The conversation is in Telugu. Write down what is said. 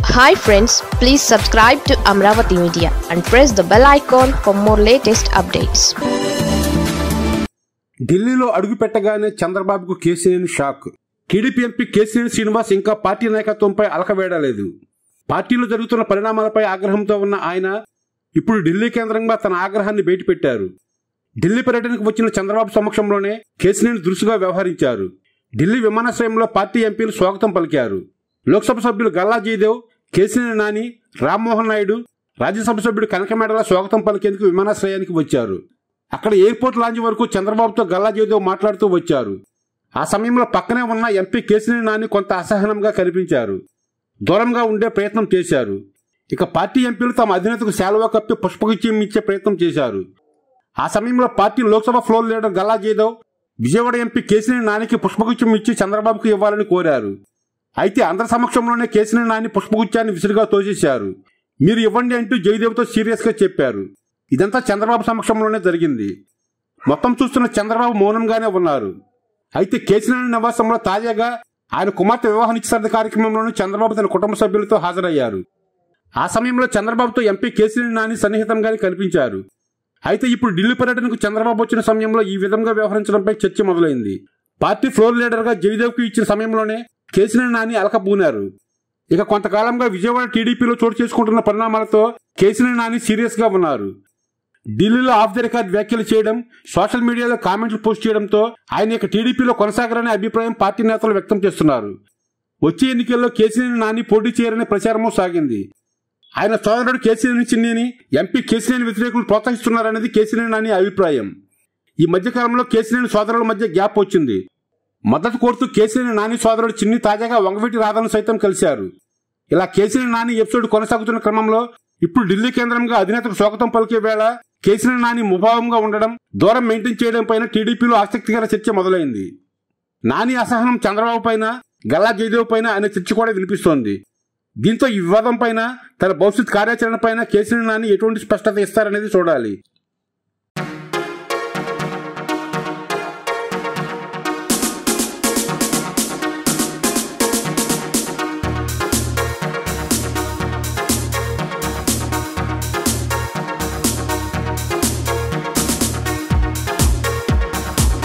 hi friends please subscribe to Amaravati media and press the bell icon for more latest updates ఢిల్లీలో అడుగు పెట్టగానే చంద్రబాబుకు Kesineni shock TDP MP Kesineni Srinivas ఇంకా పార్టీ నాయకత్వంపై అలకవేయడలేదు పార్టీలో జరుగుతున్న పరిణామాలపై ఆగ్రహంతో ఉన్న ఆయన ఇప్పుడు ఢిల్లీ కేంద్రంగా తన ఆగ్రహాన్ని బయటపెట్టారు ఢిల్లీ పర్యటనకు వచ్చిన చంద్రబాబు సమక్షంలోనే కేసీనేని దురుసుగా వ్యవహరించారు ఢిల్లీ విమానాశ్రయంలో పార్టీ ఎంపీలు స్వాగతం పలికారు లోక్సభ సభ్యులు గల్లా జయదేవ్ కేసీనేని నాని రామ్మోహన్ నాయుడు రాజ్యసభ సభ్యుడు కనకమేడల స్వాగతం పలికేందుకు విమానాశ్రయానికి వచ్చారు అక్కడ ఎయిర్పోర్ట్ లాంచ్ వరకు చంద్రబాబుతో గల్లా జయదేవ్ మాట్లాడుతూ వచ్చారు ఆ సమయంలో పక్కనే ఉన్న ఎంపీ కేసీనేని నాని కొంత అసహనంగా కనిపించారు దూరంగా ఉండే ప్రయత్నం చేశారు ఇక పార్టీ ఎంపీలు తమ అధినేతకు శాలువా కప్పి పుష్పగుచ్చం ఇచ్చే ప్రయత్నం చేశారు ఆ సమయంలో party Lok Sabha floor leader Galla Jayadev Vijayawada MP Kesineni నానికి పుష్పగుచ్చం ఇచ్చి చంద్రబాబుకు ఇవ్వాలని కోరారు అయితే అందరి సమక్షంలోనే కేసీనేని నాని పుష్పగుచ్చాన్ని విసురుగా తోసేశారు మీరు ఇవ్వండి అంటూ జయదేవ్తో సీరియస్గా చెప్పారు ఇదంతా చంద్రబాబు సమక్షంలోనే జరిగింది మొత్తం చూస్తున్న చంద్రబాబు మౌనంగానే ఉన్నారు అయితే కేసీనేని నివాసంలో తాజాగా ఆయన కుమార్తె వివాహ నిశ్చితార్థ కార్యక్రమంలోనూ చంద్రబాబు తన కుటుంబ సభ్యులతో హాజరయ్యారు ఆ సమయంలో చంద్రబాబుతో ఎంపీ కేసీనేని నాని సన్నిహితంగానే కనిపించారు అయితే ఇప్పుడు ఢిల్లీ పర్యటనకు చంద్రబాబు వచ్చిన సమయంలో ఈ విధంగా వ్యవహరించడంపై చర్చ మొదలైంది పార్టీ ఫ్లోర్ లీడర్గా జయదేవ్కు ఇచ్చిన సమయంలోనే కేసీనేని నాని అలకబూనారు ఇక కొంతకాలంగా విజయవాడ టీడీపీలో చోటు చేసుకుంటున్న పరిణామాలతో కేసీనేని నాని సీరియస్గా ఉన్నారు ఢిల్లీలో ఆఫ్ ది రికార్డ్ వ్యాఖ్యలు చేయడం సోషల్ మీడియాలో కామెంట్లు పోస్ట్ చేయడంతో ఆయన ఇక టీడీపీలో కొనసాగరనే అభిప్రాయం పార్టీ నేతలు వ్యక్తం చేస్తున్నారు వచ్చే ఎన్నికల్లో కేసీనేని నాని పోటీ చేయరనే ప్రచారము సాగింది ఆయన సోదరుడు కేసీనేని చిన్నిని ఎంపీ కేసీనేని వ్యతిరేకులు ప్రోత్సహిస్తున్నారనేది కేసీనేని నాని అభిప్రాయం ఈ మధ్యకాలంలో కేసీనేని సోదరుల మధ్య గ్యాప్ వచ్చింది మద్దతు కోరుతూ కేసీనేని నాని సోదరుడు చిన్ని తాజాగా వంగవీటి రాధను సైతం కలిశారు ఇలా కేసీనేని నాని ఎపిసోడ్ కొనసాగుతున్న క్రమంలో ఇప్పుడు ఢిల్లీ కేంద్రంగా అధినేతకు స్వాగతం పలికే వేళ కేసీనేని నాని ముభావంగా ఉండడం దూరం మెయింటైన్ చేయడం పైన టీడీపీలో ఆసక్తికర చర్చ మొదలైంది నాని అసహనం చంద్రబాబు పైన గల్లా జయదేవ్ పైన అనే చర్చ కూడా వినిపిస్తోంది దీంతో ఈ వివాదం పైన తన భవిష్యత్ కార్యాచరణ పైన కేసీనేని నాని ఎటువంటి స్పష్టత ఇస్తారనేది చూడాలి